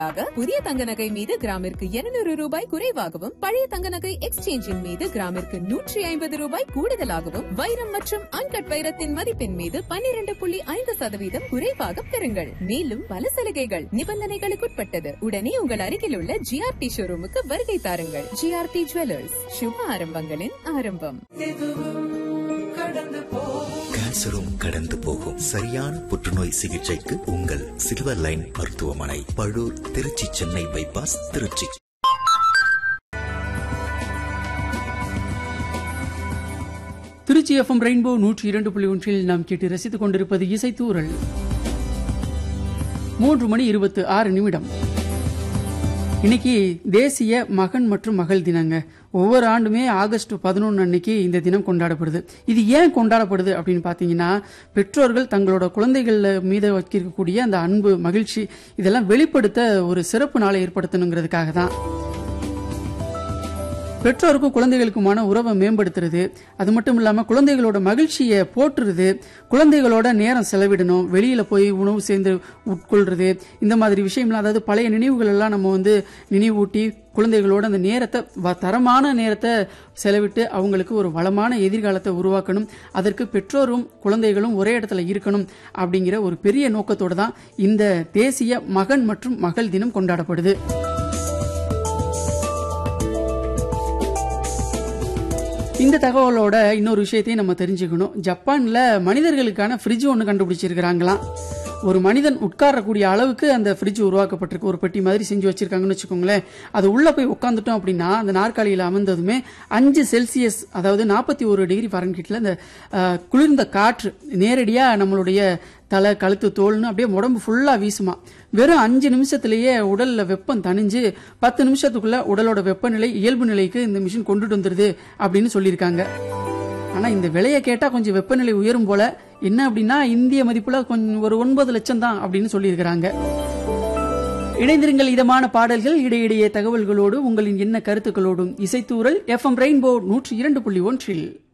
ஆக புதிய தங்க நகை மீது கிராமிற்கு 200 ரூபாய் குறைவாகவும் பழைய தங்க நகை எக்ஸ்சேஞ்சின் மீது கிராமிற்கு நூற்றி ஐம்பது ரூபாய் கூடுதலாகவும் வைரம் மற்றும் அன்கட் வைரத்தின் மதிப்பின் மீது 12.5% புள்ளி ஐந்து சதவீதம் குறைவாக பெறுங்கள் மேலும் பல சலுகைகள் நிபந்தனைகளுக்குட்பட்டது உடனே உங்கள் அருகில் உள்ள ஜிஆர்டி ஷோரூமுக்கு வருகை தாருங்கள் ஜிஆர்டி ஜுவல்லர்ஸ் சுப ஆரம்பங்களின் ஆரம்பம் கேன்சரும் கடந்து போகும் சரியான புற்றுநோய் சிகிச்சைக்கு உங்கள் சில்வர் லைன் மருத்துவமனை Palur Trichy Chennai bypass Trichy Trichy FM rainbow நூற்றி இரண்டு புள்ளி ஒன்றில் நாம் கேட்டு ரசித்துக் கொண்டிருப்பது இசைத்தூரல் மூன்று மணி இருபத்து ஆறு நிமிடம் இன்னைக்கு தேசிய மகன் மற்றும் மகள் தினங்க ஒவ்வொரு ஆண்டுமே ஆகஸ்ட் பதினொன்று அன்னைக்கு இந்த தினம் கொண்டாடப்படுது இது ஏன் கொண்டாடப்படுது அப்படின்னு பார்த்தீங்கன்னா பெற்றோர்கள் தங்களோட குழந்தைகள் மீது வைக்கக்கூடிய அந்த அன்பு மகிழ்ச்சி இதெல்லாம் வெளிப்படுத்த ஒரு சிறப்பு நாளை ஏற்படுத்தணுங்கிறதுக்காக தான் பெற்றோருக்கும் குழந்தைகளுக்குமான உறவை மேம்படுத்துறது அது மட்டும் இல்லாமல் குழந்தைகளோட மகிழ்ச்சியை போற்றுறது குழந்தைகளோட நேரம் செலவிடணும் வெளியில் போய் உணவு சேர்ந்து உட்கொள்றது இந்த மாதிரி விஷயம்லாம் அதாவது பழைய நினைவுகள் எல்லாம் நம்ம வந்து நினைவூட்டி குழந்தைகளோட அந்த நேரத்தை வ- தரமான நேரத்தை செலவிட்டு அவங்களுக்கு ஒரு வளமான எதிர்காலத்தை உருவாக்கணும் அதற்கு பெற்றோரும் குழந்தைகளும் ஒரே இடத்துல இருக்கணும் அப்படிங்கிற ஒரு பெரிய நோக்கத்தோட தான் இந்த தேசிய மகன் மற்றும் மகள் தினம் கொண்டாடப்படுது இந்த தகவலோட இன்னொரு விஷயத்தையும் நம்ம தெரிஞ்சுக்கணும் ஜப்பான்ல மனிதர்களுக்கான ஃப்ரிட்ஜ் ஒன்று கண்டுபிடிச்சிருக்கிறாங்களாம் ஒரு மனிதன் உட்காரக்கூடிய அளவுக்கு அந்த ஃப்ரிட்ஜ் உருவாக்கப்பட்டிருக்கு ஒரு பெட்டி மாதிரி செஞ்சு வச்சிருக்காங்கன்னு வச்சுக்கோங்களேன் அது உள்ள போய் உட்காந்துட்டோம் அப்படின்னா அந்த நாற்காலியில் அமர்ந்ததுமே அஞ்சு செல்சியஸ் அதாவது நாற்பத்தி ஒரு டிகிரி ஃபாரன்ஹீட்ல அந்த அஹ், குளிர்ந்த காற்று நேரடியாக நம்மளுடைய தலை கழுத்து தோல்னு அப்படியே உடம்பு ஃபுல்லா வீசுமா வெறும் அஞ்சு நிமிஷத்திலேயே உடல்ல வெப்பம் தணிஞ்சு பத்து நிமிஷத்துக்குள்ள உடலோட வெப்பநிலை இயல்பு நிலைக்கு இந்த மிஷின் கொண்டுட்டு வந்துருது அப்படின்னு சொல்லியிருக்காங்க ஆனா இந்த விலையை கேட்டா கொஞ்சம் வெப்பநிலை உயரும் போல என்ன அப்படின்னா இந்திய மதிப்புல கொஞ்சம் ஒரு ஒன்பது லட்சம் தான் அப்படின்னு சொல்லியிருக்கிறாங்க இணைந்திருங்கள் இதமான பாடல்கள் இடையிடையே தகவல்களோடு உங்களின் என்ன கருத்துக்களோடும் இசைத்தூரல் எஃப்எம் ரெயின்போ நூற்றி இரண்டு புள்ளி ஒன்றில்